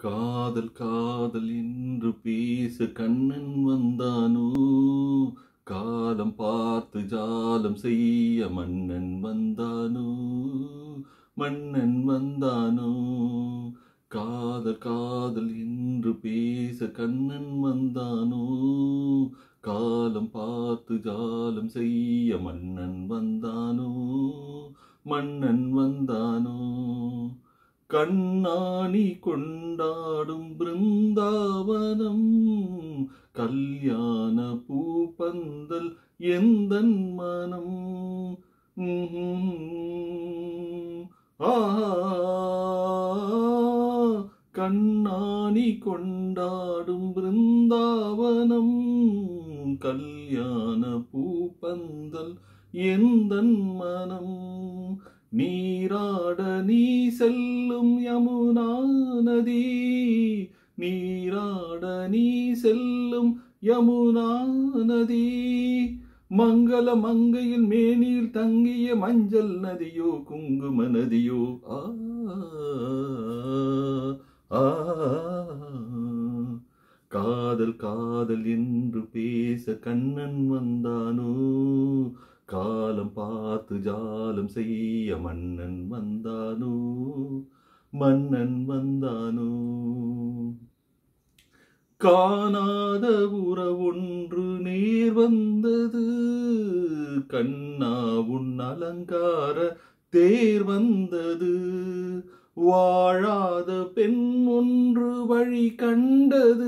காதல் காதல் என்று பேச கண்ணன் வந்தானோ காலம் பார்த்து ஜாலம் செய்ய மன்னன் வந்தானோ மன்னன் வந்தானோ காதல் காதல் என்று பேச கண்ணன் வந்தானோ காலம் பார்த்து ஜாலம் செய்ய மன்னன் வந்தானோ மன்னன் வந்தானோ கண்ணாணி கொண்டாடும் பிருந்தாவனம் கல்யாண பூப்பந்தல் எந்தன் மனம் ம்ஹும். ஆ கண்ணாணி கொண்டாடும் பிருந்தாவனம் கல்யாண பூப்பந்தல் எந்தன் மனம் நீராட நீ செல்லும் யமுனா நதி நீராட நீ செல்லும் யமுனா நதி மங்கள மங்கையில் மேனில் தங்கிய மஞ்சள் நதியோ குங்கும நதியோ ஆ ஆ காதல் காதல் என்று பேச கண்ணன் வந்தானோ காலம் பார்த்து ஜாலம் செய்ய மன்னன் வந்தானோ மன்னன் வந்தானோ காணாத உறவொன்று நேர் வந்தது கண்ணா உன் அலங்கார தேர் வந்தது வாழாத பெண் ஒன்று வழி கண்டது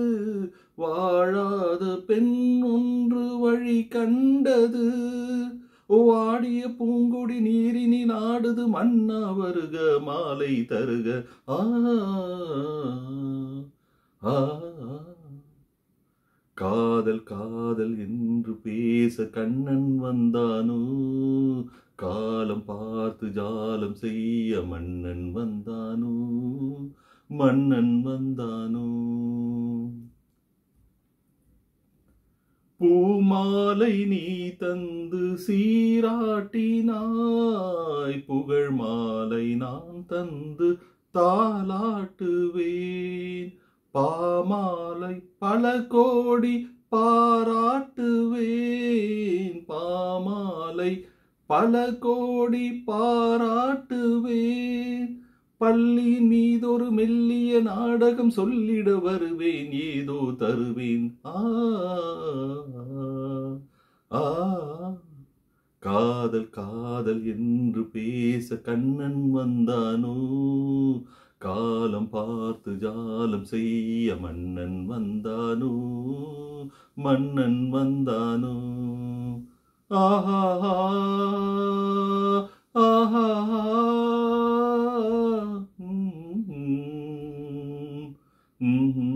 வாழாத பெண் ஒன்று வழி கண்டது வாடிய பூங்கொடி நீரினில் ஆடுது மன்னா வருக மாலை தருக ஆ ஆ காதல் காதல் என்று பேச கண்ணன் வந்தானோ காலம் பார்த்து ஜாலம் செய்ய மன்னன் வந்தானோ மன்னன் வந்தானோ பூமாலை நீ தந்து சீராட்டினாய் புகழ் மாலை நான் தந்து தாலாட்டுவேன் பாமாலை பல கோடி பாராட்டுவேன் பாமாலை பல கோடி பாராட்டுவேன் பள்ளியின் மீதொரு மெல்லிய நாடகம் சொல்லிட வருவேன் ஏதோ தருவேன் ஆ ஆ காதல் காதல் என்று பேச கண்ணன் வந்தானோ காலம் பார்த்து ஜாலம் செய்ய மன்னன் வந்தானோ மன்னன் வந்தானோ ஆஹா ஆஹா ம்ஹும். ம்ஹும்.